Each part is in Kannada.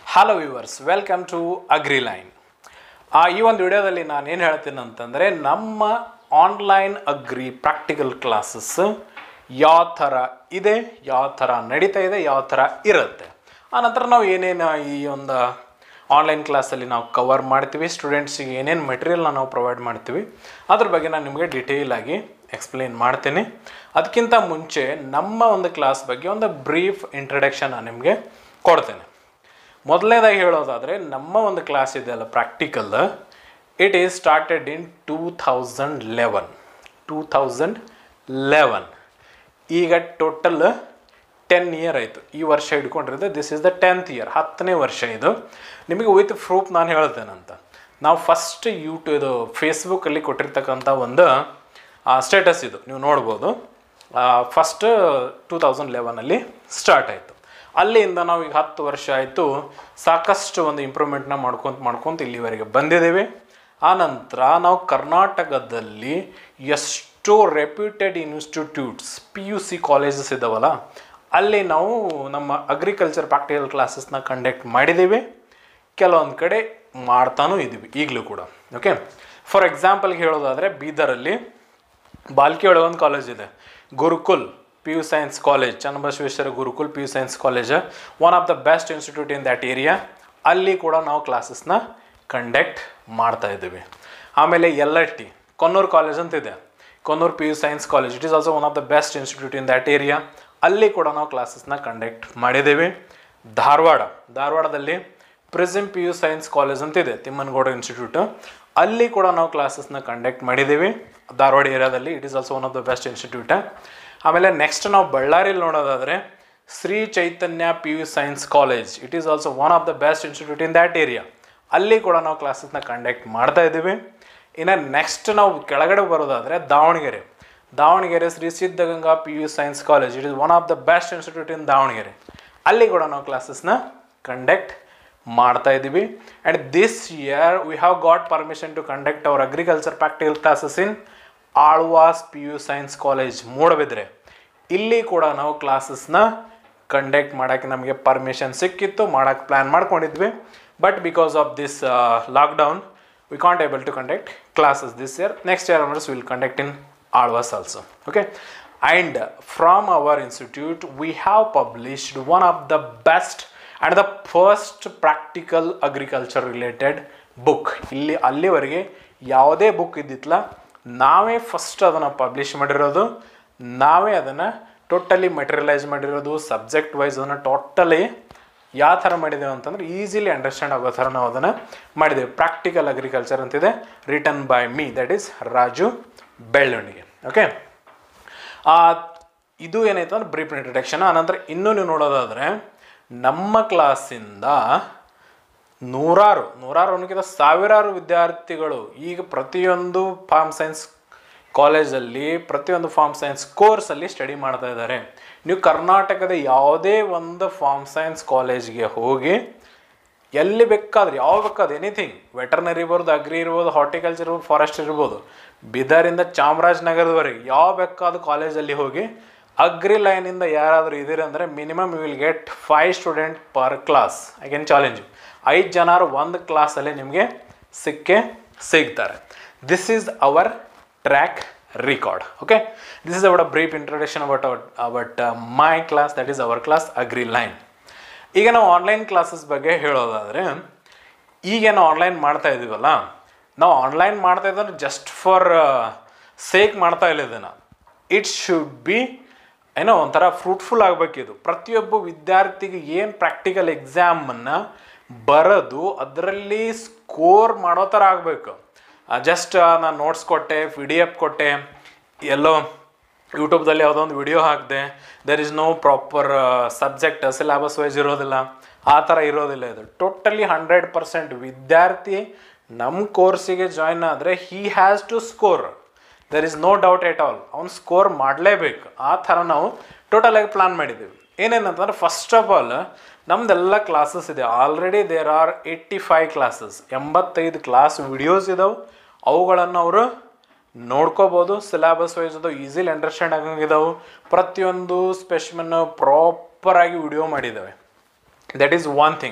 hello viewers welcome to Agri Line ಈ ಒಂದು ವಿಡಿಯೋದಲ್ಲಿ ನಾನು ಏನು ಹೇಳ್ತೀನಿ ಅಂತಂದರೆ ನಮ್ಮ ಆನ್ಲೈನ್ ಅಗ್ರಿ ಪ್ರಾಕ್ಟಿಕಲ್ ಕ್ಲಾಸಸ್ ಯಾವ ಥರ ಇದೆ ಯಾವ ಥರ ನಡೀತಾ ಇದೆ ಯಾವ ಥರ ಇರುತ್ತೆ ಆನಂತರ ನಾವು ಏನೇನು ಈ ಒಂದು ಆನ್ಲೈನ್ ಕ್ಲಾಸಲ್ಲಿ ನಾವು ಕವರ್ ಮಾಡ್ತೀವಿ ಸ್ಟೂಡೆಂಟ್ಸಿಗೆ ಏನೇನು ಮೆಟೀರಿಯಲ್ನ ನಾವು ಪ್ರೊವೈಡ್ ಮಾಡ್ತೀವಿ ಅದ್ರ ಬಗ್ಗೆ ನಾನು ನಿಮಗೆ ಡಿಟೇಲ್ ಆಗಿ ಎಕ್ಸ್ಪ್ಲೇನ್ ಮಾಡ್ತೀನಿ ಅದಕ್ಕಿಂತ ಮುಂಚೆ ನಮ್ಮ ಒಂದು ಕ್ಲಾಸ್ ಬಗ್ಗೆ ಒಂದು ಬ್ರೀಫ್ ಇಂಟ್ರಡಕ್ಷನ್ ನಾನು ನಿಮಗೆ ಕೊಡ್ತೇನೆ ಮೊದಲನೇದಾಗಿ ಹೇಳೋದಾದರೆ ನಮ್ಮ ಒಂದು ಕ್ಲಾಸ್ ಇದೆಯಲ್ಲ practical it is started in two thousand eleven two thousand eleven ಈಗ ಟೋಟಲ್ ಟೆನ್ ಇಯರ್ ಆಯಿತು ಈ ವರ್ಷ ಹಿಡ್ಕೊಂಡಿರೋದು this is the tenth year ಹತ್ತನೇ ವರ್ಷ ಇದು ನಿಮಗೆ ವಿತ್ ಪ್ರೂಫ್ ನಾನು ಹೇಳ್ತೇನಂತ ನಾವು ಫಸ್ಟ್ ಯೂಟ್ಯೂ ಇದು ಫೇಸ್ಬುಕ್ಕಲ್ಲಿ ಕೊಟ್ಟಿರ್ತಕ್ಕಂಥ ಒಂದು ಸ್ಟೇಟಸ್ ಇದು ನೀವು ನೋಡ್ಬೋದು ಫಸ್ಟ್ ಟೂ ತೌಸಂಡ್ ಲೆವೆನಲ್ಲಿ ಸ್ಟಾರ್ಟ್ ಆಯಿತು ಅಲ್ಲಿಂದ ನಾವು ಈಗ ಹತ್ತು ವರ್ಷ ಆಯಿತು ಸಾಕಷ್ಟು ಒಂದು ಇಂಪ್ರೂವ್ಮೆಂಟ್ನ ಮಾಡ್ಕೊತ ಮಾಡ್ಕೊತ ಇಲ್ಲಿವರೆಗೆ ಬಂದಿದ್ದೇವೆ ಆನಂತರ ನಾವು ಕರ್ನಾಟಕದಲ್ಲಿ ಎಷ್ಟೋ reputed institutes P U C colleges ಇದ್ದಾವಲ್ಲ ಅಲ್ಲಿ ನಾವು ನಮ್ಮ ಅಗ್ರಿಕಲ್ಚರ್ ಪ್ರಾಕ್ಟಿಕಲ್ ಕ್ಲಾಸಸ್ನ ಕಂಡಕ್ಟ್ ಮಾಡಿದ್ದೀವಿ ಕೆಲವೊಂದು ಕಡೆ ಮಾಡ್ತಾನೂ ಇದ್ದೀವಿ ಈಗಲೂ ಕೂಡ ಓಕೆ ಫಾರ್ ಎಕ್ಸಾಂಪಲ್ಗೆ ಹೇಳೋದಾದರೆ ಬೀದರಲ್ಲಿ ಬಾಲ್ಕಿ ಒಳಗೆ ಒಂದು ಕಾಲೇಜ್ ಇದೆ Gurukul P U science college Channabasaveshwara Gurukul P U science college one of the best institute in that area ಅಲ್ಲಿ ಕೂಡ ನಾವು ಕ್ಲಾಸಸ್ನ ಕಂಡಕ್ಟ್ ಮಾಡ್ತಾ ಇದ್ದೀವಿ ಆಮೇಲೆ L L T Konnur college ಅಂತ ಇದೆ Konnur P U science college it is also one of the best institute in that area ಅಲ್ಲಿ ಕೂಡ ನಾವು ಕ್ಲಾಸಸ್ನ ಕಂಡಕ್ಟ್ ಮಾಡಿದ್ದೀವಿ ಧಾರವಾಡ ಧಾರವಾಡದಲ್ಲಿ Prism P U science college ಅಂತ ಇದೆ ತಿಮ್ಮನಗೌಡ ಇನ್ಸ್ಟಿಟ್ಯೂಟ್ ಅಲ್ಲಿ ಕೂಡ ನಾವು ಕ್ಲಾಸಸ್ನ ಕಂಡಕ್ಟ್ ಮಾಡಿದ್ದೀವಿ ಧಾರವಾಡ ಏರಿಯಾದಲ್ಲಿ it is also one of the best institute ಆಮೇಲೆ ನೆಕ್ಸ್ಟ್ ನಾವು ಬಳ್ಳಾರಿಯಲ್ಲಿ ನೋಡೋದಾದರೆ Shri Chaitanya P U science college it is also one of the best institute in that area ಅಲ್ಲಿ ಕೂಡ ನಾವು ಕ್ಲಾಸಸ್ನ ಕಂಡಕ್ಟ್ ಮಾಡ್ತಾ ಇದ್ದೀವಿ ಇನ್ನು ನೆಕ್ಸ್ಟ್ ನಾವು ಕೆಳಗಡೆ ಬರೋದಾದರೆ Davangere Davangere Shri Siddaganga P U science college it is one of the best institute in Davangere ಅಲ್ಲಿ ಕೂಡ ನಾವು ಕ್ಲಾಸಸ್ನ ಕಂಡಕ್ಟ್ ಮಾಡ್ತಾ ಇದ್ದೀವಿ and this year we have got permission to conduct our agriculture practical classes in Alvas P U science college Moodbidri ಇಲ್ಲಿ ಕೂಡ ನಾವು ಕ್ಲಾಸಸ್ನ ಕಂಡಕ್ಟ್ ಮಾಡೋಕ್ಕೆ ನಮಗೆ ಪರ್ಮಿಷನ್ ಸಿಕ್ಕಿತ್ತು ಮಾಡೋಕ್ಕೆ ಪ್ಲ್ಯಾನ್ ಮಾಡ್ಕೊಂಡಿದ್ವಿ but because of this lockdown we can't able to conduct classes this year next year onwards will conduct in Alvas also okay and from our institute we have published one of the best and the first practical agriculture related book ಇಲ್ಲಿ ಅಲ್ಲಿವರೆಗೆ ಯಾವುದೇ ಬುಕ್ ಇದ್ದಿತ್ತಲ್ಲ ನಾವೇ ಫಸ್ಟ್ ಅದನ್ನು ಪಬ್ಲಿಷ್ ಮಾಡಿರೋದು ನಾವೇ ಅದನ್ನು ಟೋಟಲಿ ಮೆಟೀರಿಯಲೈಸ್ ಮಾಡಿರೋದು ಸಬ್ಜೆಕ್ಟ್ ವೈಸ್ ಅದನ್ನು ಟೋಟಲಿ ಯಾವ ಥರ ಮಾಡಿದ್ದೇವೆ ಅಂತಂದ್ರೆ ಈಸಿಲಿ ಅಂಡರ್ಸ್ಟ್ಯಾಂಡ್ ಆಗೋ ಥರ ನಾವು ಅದನ್ನು ಮಾಡಿದ್ದೇವೆ ಪ್ರಾಕ್ಟಿಕಲ್ ಅಗ್ರಿಕಲ್ಚರ್ ಅಂತಿದೆ written by me that is Raju Bellondige okay ಇದು ಏನಾಯ್ತು ಅಂದ್ರೆ ಬ್ರೀಫ್ ಇಂಟ್ರಡಕ್ಷನ್ ಆನಂತರ ಇನ್ನೂ ನೀವು ನೋಡೋದಾದರೆ ನಮ್ಮ ಕ್ಲಾಸಿಂದ ನೂರಾರು ನೂರಾರು ಅನ್ನೋಕ್ಕಿಂತ ಸಾವಿರಾರು ವಿದ್ಯಾರ್ಥಿಗಳು ಈಗ ಪ್ರತಿಯೊಂದು ಫಾರ್ಮ್ ಸೈನ್ಸ್ ಕಾಲೇಜಲ್ಲಿ ಪ್ರತಿಯೊಂದು ಫಾರ್ಮ್ ಸೈನ್ಸ್ ಕೋರ್ಸಲ್ಲಿ ಸ್ಟಡಿ ಮಾಡ್ತಾ ಇದ್ದಾರೆ ನೀವು ಕರ್ನಾಟಕದ ಯಾವುದೇ ಒಂದು ಫಾರ್ಮ್ ಸೈನ್ಸ್ ಕಾಲೇಜ್ಗೆ ಹೋಗಿ ಎಲ್ಲಿ ಬೇಕಾದ್ರೆ ಯಾವ ಬೇಕಾದ್ರೆ ಎನಿಥಿಂಗ್ ವೆಟರ್ನರಿ ಇರ್ಬೋದು ಅಗ್ರಿ ಇರ್ಬೋದು ಹಾರ್ಟಿಕಲ್ಚರ್ ಇರ್ಬೋದು ಫಾರೆಸ್ಟ್ ಇರ್ಬೋದು ಬೀದರಿಂದ ಚಾಮರಾಜನಗರದವರೆಗೆ ಯಾವ ಬೇಕಾದ ಕಾಲೇಜಲ್ಲಿ ಹೋಗಿ ಅಗ್ರಿ ಲೈನಿಂದ ಯಾರಾದರೂ ಇದ್ದೀರಿ ಅಂದರೆ minimum you will get five student per class I can challenge ಐದು ಜನರು ಒಂದು ಕ್ಲಾಸಲ್ಲಿ ನಿಮಗೆ ಸಿಕ್ಕೇ ಸಿಗ್ತಾರೆ this is our track record okay this is our brief introduction about our about my class that is our class Agri Line ಈಗ ನಾವು ಆನ್ಲೈನ್ ಕ್ಲಾಸಸ್ ಬಗ್ಗೆ ಹೇಳೋದಾದರೆ ಈಗೇನು ಆನ್ಲೈನ್ ಮಾಡ್ತಾ ಇದ್ದೀವಲ್ಲ ನಾವು ಆನ್ಲೈನ್ ಮಾಡ್ತಾ ಇದ್ರೆ ಜಸ್ಟ್ ಫಾರ್ ಸೇಕ್ ಮಾಡ್ತಾ ಇಲ್ಲ ಇದನ್ನು ಇಟ್ ಶುಡ್ ಬಿ ಏನೋ ಒಂಥರ ಫ್ರೂಟ್ಫುಲ್ ಆಗಬೇಕಿದು ಪ್ರತಿಯೊಬ್ಬ ವಿದ್ಯಾರ್ಥಿಗೆ ಏನು ಪ್ರಾಕ್ಟಿಕಲ್ ಎಕ್ಸಾಮನ್ನು ಬರೆದು ಅದರಲ್ಲಿ ಸ್ಕೋರ್ ಮಾಡೋ ಥರ ಆಗಬೇಕು ಜಸ್ಟ್ ನಾನು ನೋಟ್ಸ್ ಕೊಟ್ಟೆ ಪಿ ಡಿ ಎಫ್ ಕೊಟ್ಟೆ ಎಲ್ಲೋ ಯೂಟ್ಯೂಬ್ದಲ್ಲಿ ಯಾವುದೋ ಒಂದು ವಿಡಿಯೋ ಹಾಕಿದೆ there is no proper subject syllabus wise ಇರೋದಿಲ್ಲ ಆ ಥರ ಇರೋದಿಲ್ಲ ಇದು ಟೋಟಲಿ ಹಂಡ್ರೆಡ್ ಪರ್ಸೆಂಟ್ ವಿದ್ಯಾರ್ಥಿ ನಮ್ಮ ಕೋರ್ಸಿಗೆ ಜಾಯ್ನ್ ಆದರೆ he has to score there is no doubt at all ಅವ್ನು ಸ್ಕೋರ್ ಮಾಡಲೇಬೇಕು ಆ ಥರ ನಾವು ಟೋಟಲಾಗಿ ಪ್ಲಾನ್ ಮಾಡಿದ್ದೀವಿ ಏನೇನಂತಂದ್ರೆ ಫಸ್ಟ್ ಆಫ್ ಆಲ್ ನಮ್ದೆಲ್ಲ ಕ್ಲಾಸಸ್ ಇದೆ already there are eighty five classes ಎಂಬತ್ತೈದು ಕ್ಲಾಸ್ ವಿಡಿಯೋಸ್ ಇದಾವೆ ಅವುಗಳನ್ನು ಅವರು ನೋಡ್ಕೋಬೋದು ಸಿಲೆಬಸ್ ವೈಸ್ ಅದು ಈಸಿಲಿ ಅಂಡರ್ಸ್ಟ್ಯಾಂಡ್ ಆಗಂಗಿದಾವೆ ಪ್ರತಿಯೊಂದು ಸ್ಪೆಷಮನ್ನು ಪ್ರಾಪರಾಗಿ ವಿಡಿಯೋ ಮಾಡಿದ್ದಾವೆ that is one thing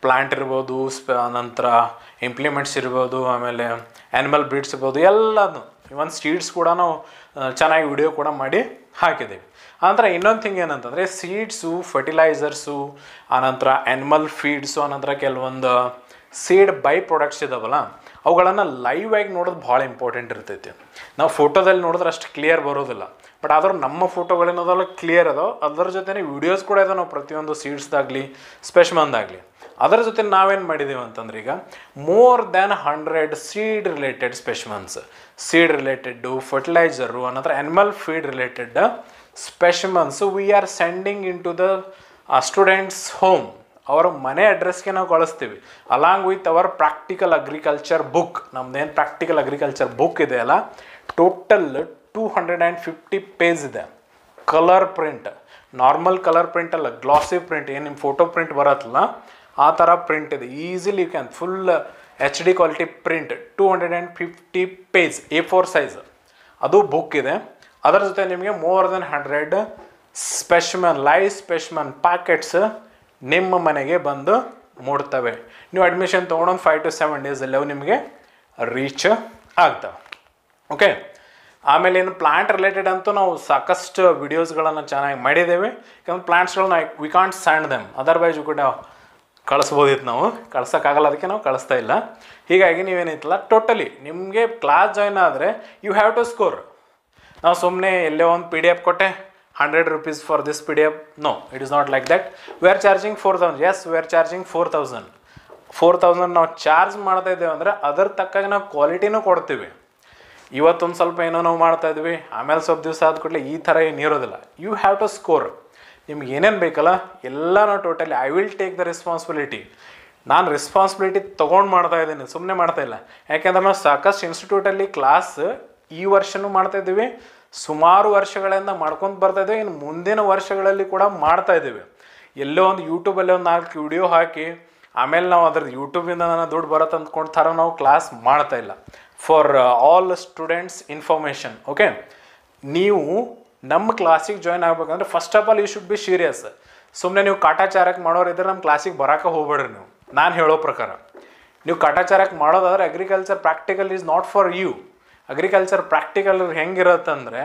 plant ಇರ್ಬೋದು ಸ್ಪ ನಂತರ ಇಂಪ್ಲಿಮೆಂಟ್ಸ್ ಇರ್ಬೋದು ಆಮೇಲೆ ಆ್ಯನಿಮಲ್ ಬ್ರೀಡ್ಸ್ ಇರ್ಬೋದು ಎಲ್ಲದು ಇವನ್ ಸೀಡ್ಸ್ ಕೂಡ ನಾವು ಆ, ಚೆನ್ನಾಗಿ ವಿಡಿಯೋ ಕೂಡ ಮಾಡಿ ಹಾಕಿದ್ದೀವಿ ಆನಂತರ ಇನ್ನೊಂದು ಥಿಂಗ್ ಏನಂತಂದರೆ ಸೀಡ್ಸು ಫರ್ಟಿಲೈಸರ್ಸು ಆನಂತರ ಆ್ಯನಿಮಲ್ ಫೀಡ್ಸು ಆನಂತರ ಕೆಲವೊಂದು ಸೀಡ್ ಬೈ ಪ್ರಾಡಕ್ಟ್ಸ್ ಇದಾವಲ್ಲ ಅವುಗಳನ್ನು ಲೈವ್ ಆಗಿ ನೋಡೋದು ಭಾಳ ಇಂಪಾರ್ಟೆಂಟ್ ಇರ್ತೈತಿ ನಾವು ಫೋಟೋದಲ್ಲಿ ನೋಡಿದ್ರೆ ಅಷ್ಟು ಕ್ಲಿಯರ್ ಬರೋದಿಲ್ಲ ಬಟ್ ಆದ್ರೆ ನಮ್ಮ ಫೋಟೋಗಳೇನದಲ್ಲ ಕ್ಲಿಯರ್ ಅದಾವ ಅದರ ಜೊತೆ ವೀಡಿಯೋಸ್ ಕೂಡ ಇದಾವೆ ನಾವು ಪ್ರತಿಯೊಂದು ಸೀಡ್ಸ್ದಾಗಲಿ ಸ್ಪೆಷಮಂದಾಗಲಿ ಅದರ ಜೊತೆ ನಾವೇನು ಮಾಡಿದ್ದೀವಿ ಅಂತಂದ್ರೆ ಈಗ more than hundred seed related specimens seed related fertiliser ಅನ್ನೋದ್ರ animal feed related specimens we are sending in to the students home ಅವರ ಮನೆ ಅಡ್ರೆಸ್ಗೆ ನಾವು ಕಳಿಸ್ತೀವಿ along with our practical agriculture book ನಮ್ದೇನು ಪ್ರಾಕ್ಟಿಕಲ್ ಅಗ್ರಿಕಲ್ಚರ್ ಬುಕ್ ಇದೆ ಅಲ್ಲ total two hundred and fifty page ಇದೆ colour print normal colour print ಅಲ್ಲ ಗ್ಲಾಸಿ ಪ್ರಿಂಟ್ ಏನು ನಿಮ್ಮ ಫೋಟೋ ಪ್ರಿಂಟ್ ಬರತ್ತಲ್ಲ ಆ ಥರ ಪ್ರಿಂಟ್ ಇದೆ easily you can full H D quality print two hundred and fifty page A four size ಅದು ಬುಕ್ ಇದೆ ಅದರ ಜೊತೆ ನಿಮಗೆ more than hundred specimen live specimen packets ನಿಮ್ಮ ಮನೆಗೆ ಬಂದು ಮೂಡ್ತವೆ ನೀವು ಅಡ್ಮಿಷನ್ ತೊಗೊಂಡೊಂದು ಫೈವ್ ಟು ಸೆವೆನ್ ಡೇಸಲ್ಲಿ ಅವು ನಿಮಗೆ ರೀಚ್ ಆಗ್ತವೆ ಓಕೆ ಆಮೇಲೆ ಏನು ಪ್ಲಾಂಟ್ ರಿಲೇಟೆಡ್ ಅಂತೂ ನಾವು ಸಾಕಷ್ಟು ವಿಡಿಯೋಸ್ಗಳನ್ನು ಚೆನ್ನಾಗಿ ಮಾಡಿದ್ದೇವೆ ಯಾಕಂದ್ರೆ ಪ್ಲಾಂಟ್ಸ್ಗಳನ್ನ we can't send them otherwise ಕೂಡ ಕಳಿಸ್ಬೋದಿತ್ತು ನಾವು ಕಳ್ಸೋಕ್ಕಾಗಲ್ಲ ಅದಕ್ಕೆ ನಾವು ಕಳಿಸ್ತಾ ಇಲ್ಲ ಹೀಗಾಗಿ ನೀವೇನೈತಲ್ಲ ಟೋಟಲಿ ನಿಮಗೆ ಕ್ಲಾಸ್ ಜಾಯ್ನ್ ಆದರೆ ಯು ಹ್ಯಾವ್ ಟು ಸ್ಕೋರ್ ನಾವು ಸುಮ್ಮನೆ ಎಲ್ಲೇ ಒಂದು ಪಿ ಡಿ ಎಫ್ ಕೊಟ್ಟೆ hundred rupees for this P D F no it is not like that we are charging four thousand yes we are charging four thousand four thousand ನಾವು ಚಾರ್ಜ್ ಮಾಡ್ತಾ ಇದ್ದೇವೆ ಅಂದರೆ ಅದರ ತಕ್ಕಾಗಿ ನಾವು ಕ್ವಾಲಿಟಿನೂ ಕೊಡ್ತೀವಿ ಇವತ್ತೊಂದು ಸ್ವಲ್ಪ ಏನೋ ನಾವು ಮಾಡ್ತಾ ಇದ್ವಿ ಆಮೇಲೆ ಸ್ವಲ್ಪ ದಿವಸ ಆದ ಕೂಡಲೇ ಈ ಥರ ಏನು ಇರೋದಿಲ್ಲ ಯು ಹ್ಯಾವ್ ಟು ಸ್ಕೋರ್ ನಿಮ್ಗೆ ಏನೇನು ಬೇಕಲ್ಲ ಎಲ್ಲ ನಾವು totally I will take the responsibility ನಾನು ರೆಸ್ಪಾನ್ಸಿಬಿಲಿಟಿ ತೊಗೊಂಡು ಮಾಡ್ತಾ ಇದ್ದೀನಿ ಸುಮ್ಮನೆ ಮಾಡ್ತಾ ಇಲ್ಲ ಯಾಕೆಂದ್ರೆ ನಾವು ಸಾಕಷ್ಟು ಇನ್ಸ್ಟಿಟ್ಯೂಟಲ್ಲಿ ಕ್ಲಾಸ್ ಈ ವರ್ಷನೂ ಮಾಡ್ತಾ ಇದ್ದೀವಿ ಸುಮಾರು ವರ್ಷಗಳಿಂದ ಮಾಡ್ಕೊಂಡು ಬರ್ತಾ ಇದ್ದೀವಿ ಇನ್ನು ಮುಂದಿನ ವರ್ಷಗಳಲ್ಲಿ ಕೂಡ ಮಾಡ್ತಾ ಇದ್ದೀವಿ ಎಲ್ಲೋ ಒಂದು ಯೂಟ್ಯೂಬಲ್ಲಿ ಒಂದು ನಾಲ್ಕು ವಿಡಿಯೋ ಹಾಕಿ ಆಮೇಲೆ ನಾವು ಅದ್ರ ಯೂಟ್ಯೂಬಿಂದ ನಾನು ದುಡ್ಡು ಬರುತ್ತೆ ಅಂದ್ಕೊಂಡು ಥರ ನಾವು ಕ್ಲಾಸ್ ಮಾಡ್ತಾ ಇಲ್ಲ for all students information okay ನೀವು ನಮ್ಮ ಕ್ಲಾಸಿಗೆ ಜಾಯ್ನ್ ಆಗ್ಬೇಕಂದ್ರೆ first of all you should be serious ಸುಮ್ಮನೆ ನೀವು ಕಾಟಾಚಾರಕ್ಕೆ ಮಾಡೋರಿದ್ರೆ ನಮ್ಮ ಕ್ಲಾಸಿಗೆ ಬರೋಕೆ ಹೋಗ್ಬೇಡ್ರಿ ನೀವು ನಾನು ಹೇಳೋ ಪ್ರಕಾರ ನೀವು ಕಾಟಾಚಾರಕ್ಕೆ ಮಾಡೋದಾದ್ರೆ agriculture practical is not for you agriculture practical ಹೆಂಗಿರತ್ತಂದರೆ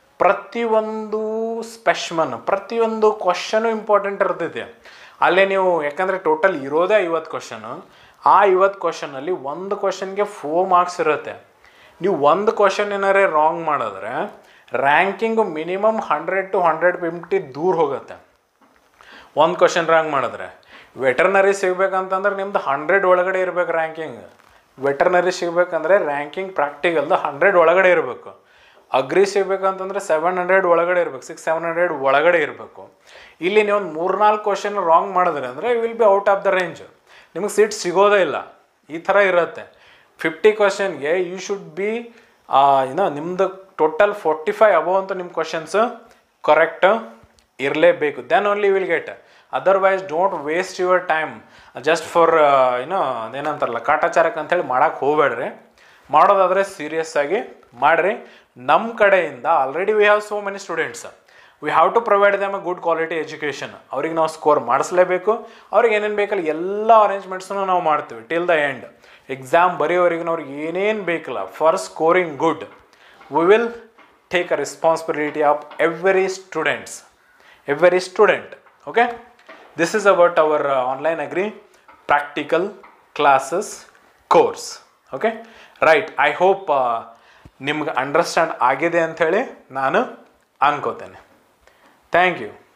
ಪ್ರತಿಯೊಂದು ಸ್ಪೆಷ್ಮನ್ ಪ್ರತಿಯೊಂದು ಕ್ವಶನು ಇಂಪಾರ್ಟೆಂಟ್ ಇರ್ತೈತೆ ಅಲ್ಲೇ ನೀವು ಯಾಕಂದರೆ ಟೋಟಲ್ ಇರೋದೇ ಐವತ್ತು ಕ್ವಶನು ಆ ಐವತ್ತು ಕ್ವಶನಲ್ಲಿ ಒಂದು ಕ್ವಶನ್ಗೆ ಫೋರ್ ಮಾರ್ಕ್ಸ್ ಇರುತ್ತೆ ನೀವು ಒಂದು ಕ್ವಶನ್ ಏನಾರೇ ರಾಂಗ್ ಮಾಡಿದ್ರೆ ranking minimum hundred to hundred fifty ದೂರ ಹೋಗುತ್ತೆ ಒಂದು ಕ್ವಶನ್ ರಾಂಗ್ ಮಾಡಿದ್ರೆ ವೆಟರ್ನರಿ ಸಿಗ್ಬೇಕಂತಂದ್ರೆ ನಿಮ್ದು ಹಂಡ್ರೆಡ್ ಒಳಗಡೆ ಇರ್ಬೇಕು ರ್ಯಾಂಕಿಂಗ್ ವೆಟರ್ನರಿ ಸಿಗ್ಬೇಕಂದ್ರೆ ರ್ಯಾಂಕಿಂಗ್ ಪ್ರಾಕ್ಟಿಕಲ್ದು ಹಂಡ್ರೆಡ್ ಒಳಗಡೆ ಇರಬೇಕು ಅಗ್ರಿ ಸಿಗ್ಬೇಕಂತಂದ್ರೆ ಸೆವೆನ್ ಹಂಡ್ರೆಡ್ ಒಳಗಡೆ ಇರಬೇಕು ಸಿಕ್ಸ್ ಸೆವೆನ್ ಹಂಡ್ರೆಡ್ ಒಳಗಡೆ ಇರಬೇಕು ಇಲ್ಲಿ ನೀವು ಒಂದು ಮೂರ್ನಾಲ್ಕು ಕ್ವಶನ್ ರಾಂಗ್ ಮಾಡಿದ್ರೆ ಅಂದರೆ will be out of the range ನಿಮಗೆ ಸೀಟ್ ಸಿಗೋದೇ ಇಲ್ಲ ಈ ಥರ ಇರುತ್ತೆ ಫಿಫ್ಟಿ ಕ್ವಶನ್ಗೆ ಯು ಶುಡ್ ಬಿ ಏನೋ ನಿಮ್ಮದು ಟೋಟಲ್ ಫೋರ್ಟಿ ಫೈವ್ ಅಬೋ ಅಂತ ನಿಮ್ಮ ಕ್ವಶನ್ಸ್ ಕರೆಕ್ಟ್ ಇರಲೇಬೇಕು then only will get otherwise don't waste your time just for ಏನೋ ಅದೇನಂತಾರಲ್ಲ ಕಾಟಾಚಾರಕ್ಕೆ ಅಂತೇಳಿ ಮಾಡೋಕ್ಕೆ ಹೋಗ್ಬೇಡ್ರಿ ಮಾಡೋದಾದರೆ ಸೀರಿಯಸ್ ಆಗಿ ಮಾಡಿರಿ ನಮ್ಮ ಕಡೆಯಿಂದ already we have so many students we have to provide them a good quality education ಅವ್ರಿಗೆ ನಾವು ಸ್ಕೋರ್ ಮಾಡಿಸ್ಲೇಬೇಕು ಅವ್ರಿಗೆ ಏನೇನು ಬೇಕಲ್ಲ ಎಲ್ಲ ಅರೇಂಜ್ಮೆಂಟ್ಸನ್ನು ನಾವು ಮಾಡ್ತೀವಿ ಟಿಲ್ ದ ಎಂಡ್ ಎಕ್ಸಾಮ್ ಬರೆಯೋವರೆಗೂ ಅವ್ರಿಗೆ ಏನೇನು ಬೇಕಲ್ಲ for scoring good we will take a responsibility of every students every student okay this is about our online agri practical classes course okay right I hope ನಿಮ್ಗೆ ಅಂಡರ್ಸ್ಟ್ಯಾಂಡ್ ಆಗಿದೆ ಅಂಥೇಳಿ ನಾನು ಅನ್ಕೋತೇನೆ ಥ್ಯಾಂಕ್ ಯು